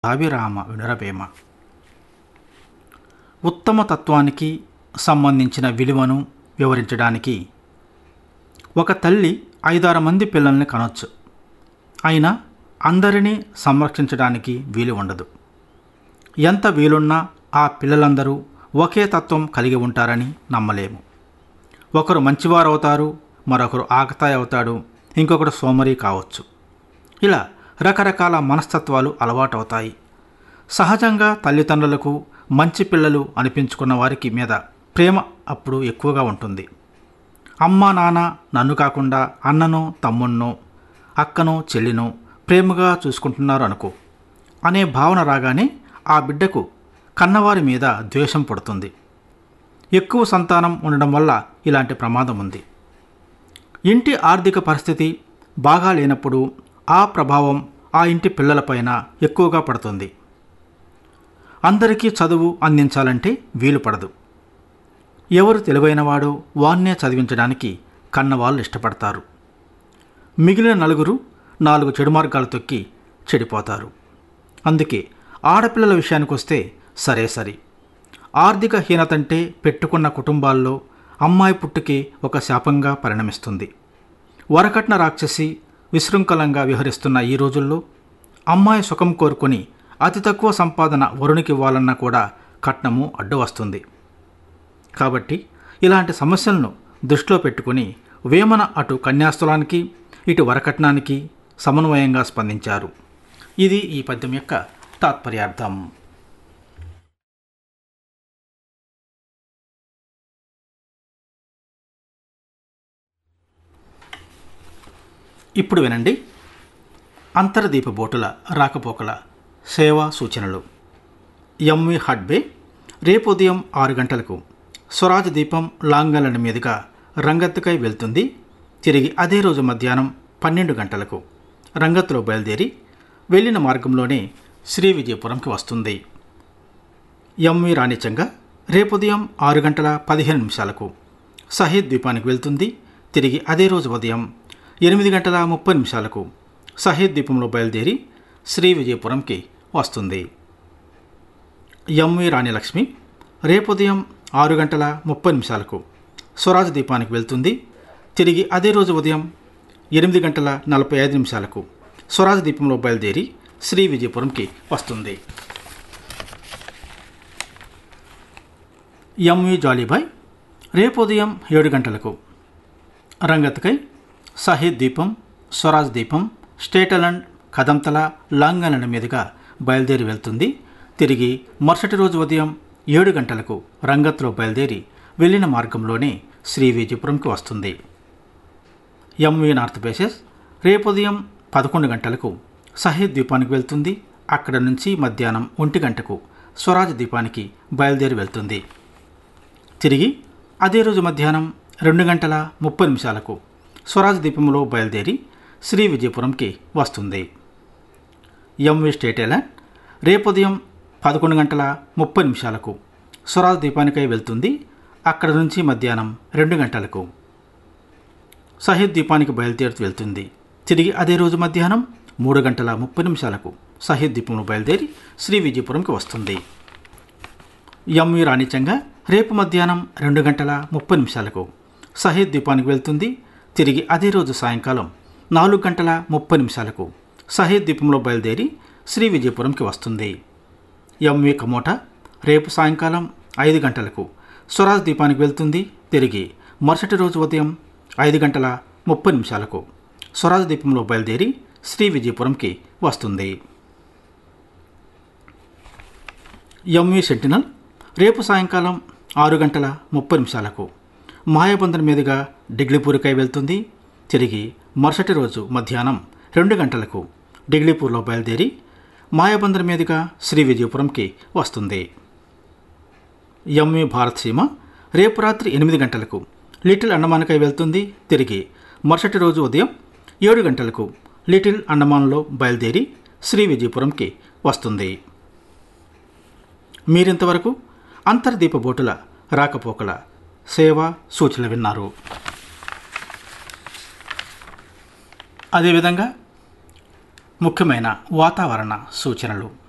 అభిరామ వినురవేమ ఉత్తమ తత్వానికి సంబంధించిన విలువను వివరించడానికి ఒక తల్లి ఐదారు మంది పిల్లల్ని కనొచ్చు అయినా అందరినీ సంరక్షించడానికి వీలు ఉండదు ఎంత వీలున్నా ఆ పిల్లలందరూ ఒకే తత్వం కలిగి ఉంటారని నమ్మలేము ఒకరు మంచివారు అవుతారు మరొకరు ఆకతాయి అవుతాడు ఇంకొకడు సోమరి కావచ్చు ఇలా రకరకాల మనస్తత్వాలు అలవాటవుతాయి సహజంగా తల్లిదండ్రులకు మంచి పిల్లలు అనిపించుకున్న వారికి మీద ప్రేమ అప్పుడు ఎక్కువగా ఉంటుంది అమ్మ నాన్న నన్ను కాకుండా అన్నను తమ్ముణ్ణో అక్కనో చెల్లినో ప్రేమగా చూసుకుంటున్నారు అనుకో అనే భావన రాగానే ఆ బిడ్డకు కన్నవారి మీద ద్వేషం పుడుతుంది ఎక్కువ సంతానం ఉండడం వల్ల ఇలాంటి ప్రమాదం ఉంది ఇంటి ఆర్థిక పరిస్థితి బాగా లేనప్పుడు ఆ ప్రభావం ఆ ఇంటి పిల్లలపైన ఎక్కువగా పడుతుంది అందరికీ చదువు అందించాలంటే వీలు పడదు ఎవరు తెలివైనవాడో వాన్నే చదివించడానికి కన్నవాళ్ళు ఇష్టపడతారు మిగిలిన నలుగురు నాలుగు చెడు మార్గాలు తొక్కి చెడిపోతారు అందుకే ఆడపిల్లల విషయానికి వస్తే సరే సరి ఆర్థిక హీనతంటే పెట్టుకున్న కుటుంబాల్లో అమ్మాయి పుట్టుకే ఒక శాపంగా పరిణమిస్తుంది వరకట్న రాక్షసి విశృంఖలంగా విహరిస్తున్న ఈ రోజుల్లో అమ్మాయి సుఖం కోరుకొని అతి తక్కువ సంపాదన వరునికి ఇవ్వాలన్నా కూడా కట్నము అడ్డు వస్తుంది కాబట్టి ఇలాంటి సమస్యలను దృష్టిలో పెట్టుకుని వేమన అటు కన్యాస్థలానికి ఇటు వరకట్నానికి సమన్వయంగా స్పందించారు ఇది ఈ పద్యం యొక్క తాత్పర్యార్థం ఇప్పుడు వినండి అంతర్దీప బోటుల రాకపోకల సేవా సూచనలు ఎంవి హడ్బే రేపు ఉదయం ఆరు గంటలకు స్వరాజ్ దీపం లాంగలన మీదుగా రంగత్తుకై వెళ్తుంది తిరిగి అదే రోజు మధ్యాహ్నం పన్నెండు గంటలకు రంగత్తులో బయలుదేరి వెళ్ళిన మార్గంలోనే శ్రీ విజయపురంకి వస్తుంది ఎంవి రాణిచంగా రేపు ఉదయం ఆరు గంటల పదిహేను నిమిషాలకు సహీద్ ద్వీపానికి వెళ్తుంది తిరిగి అదే రోజు ఉదయం ఎనిమిది గంటల ముప్పై నిమిషాలకు సహీద్ ద్వీపంలో బయలుదేరి శ్రీ విజయపురంకి వస్తుంది ఎంవి రాణి లక్ష్మి రేపు ఉదయం ఆరు గంటల ముప్పై నిమిషాలకు స్వరాజ్ ద్వీపానికి వెళ్తుంది తిరిగి అదే రోజు ఉదయం ఎనిమిది గంటల నలభై ఐదు నిమిషాలకు స్వరాజ్ ద్వీపంలో బయలుదేరి శ్రీ విజయపురంకి వస్తుంది ఎంవి జాలీబాయ్ రేపు ఉదయం ఏడు గంటలకు రంగత్కై సహీద్ దీపం స్వరాజ్ దీపం స్టేటలండ్ కదంతల లాంగలన మీదుగా బయలుదేరి వెళ్తుంది తిరిగి మరుసటి రోజు ఉదయం ఏడు గంటలకు రంగత్లో బయలుదేరి వెళ్ళిన మార్గంలోనే శ్రీ విజయపురంకి వస్తుంది ఎంవి నార్త్ బేసెస్ రేపు ఉదయం పదకొండు గంటలకు సహీద్ ద్వీపానికి వెళ్తుంది అక్కడ నుంచి మధ్యాహ్నం ఒంటి గంటకు స్వరాజ్ ద్వీపానికి బయలుదేరి వెళ్తుంది తిరిగి అదే రోజు మధ్యాహ్నం రెండు గంటల ముప్పై నిమిషాలకు స్వరాజ్ ద్వీపంలో బయలుదేరి శ్రీ విజయపురంకి వస్తుంది ఎంవి స్టేటేలాండ్ రేపు ఉదయం పదకొండు గంటల ముప్పై నిమిషాలకు స్వరాజ్ ద్వీపానికై వెళ్తుంది అక్కడ నుంచి మధ్యాహ్నం రెండు గంటలకు సహీద్ ద్వీపానికి బయలుదేరుతూ వెళ్తుంది తిరిగి అదే రోజు మధ్యాహ్నం మూడు గంటల ముప్పై నిమిషాలకు సహీద్ ద్వీపంలో బయలుదేరి శ్రీ విజయపురంకి వస్తుంది ఎంవి రాణిచంగా రేపు మధ్యాహ్నం రెండు గంటల ముప్పై నిమిషాలకు సహీద్ ద్వీపానికి వెళ్తుంది తిరిగి అదే రోజు సాయంకాలం నాలుగు గంటల ముప్పై నిమిషాలకు సహీద్ ద్వీపంలో బయలుదేరి శ్రీ విజయపురంకి వస్తుంది ఎంవి కమోటా రేపు సాయంకాలం ఐదు గంటలకు స్వరాజ్ ద్వీపానికి వెళ్తుంది తిరిగి మరుసటి రోజు ఉదయం ఐదు గంటల ముప్పై నిమిషాలకు స్వరాజ్ ద్వీపంలో బయలుదేరి శ్రీ విజయపురంకి వస్తుంది ఎంవి సెంటినల్ రేపు సాయంకాలం ఆరు గంటల ముప్పై నిమిషాలకు మాయాబందర్ మీదుగా డిగ్లీపూర్కై వెళ్తుంది తిరిగి మరుసటి రోజు మధ్యాహ్నం రెండు గంటలకు డిగ్లీపూర్లో బయలుదేరి మాయాబందర్ మీదుగా శ్రీ విజయపురంకి వస్తుంది ఎంవి భారత్ సీమ రేపు రాత్రి ఎనిమిది గంటలకు లిటిల్ అండమాన్కై వెళ్తుంది తిరిగి మరుసటి రోజు ఉదయం ఏడు గంటలకు లిటిల్ అండమాన్లో బయలుదేరి శ్రీ విజయపురంకి వస్తుంది మీరింతవరకు అంతర్దీప బోటుల రాకపోకల సేవ సూచనలు విన్నారు అదేవిధంగా ముఖ్యమైన వాతావరణ సూచనలు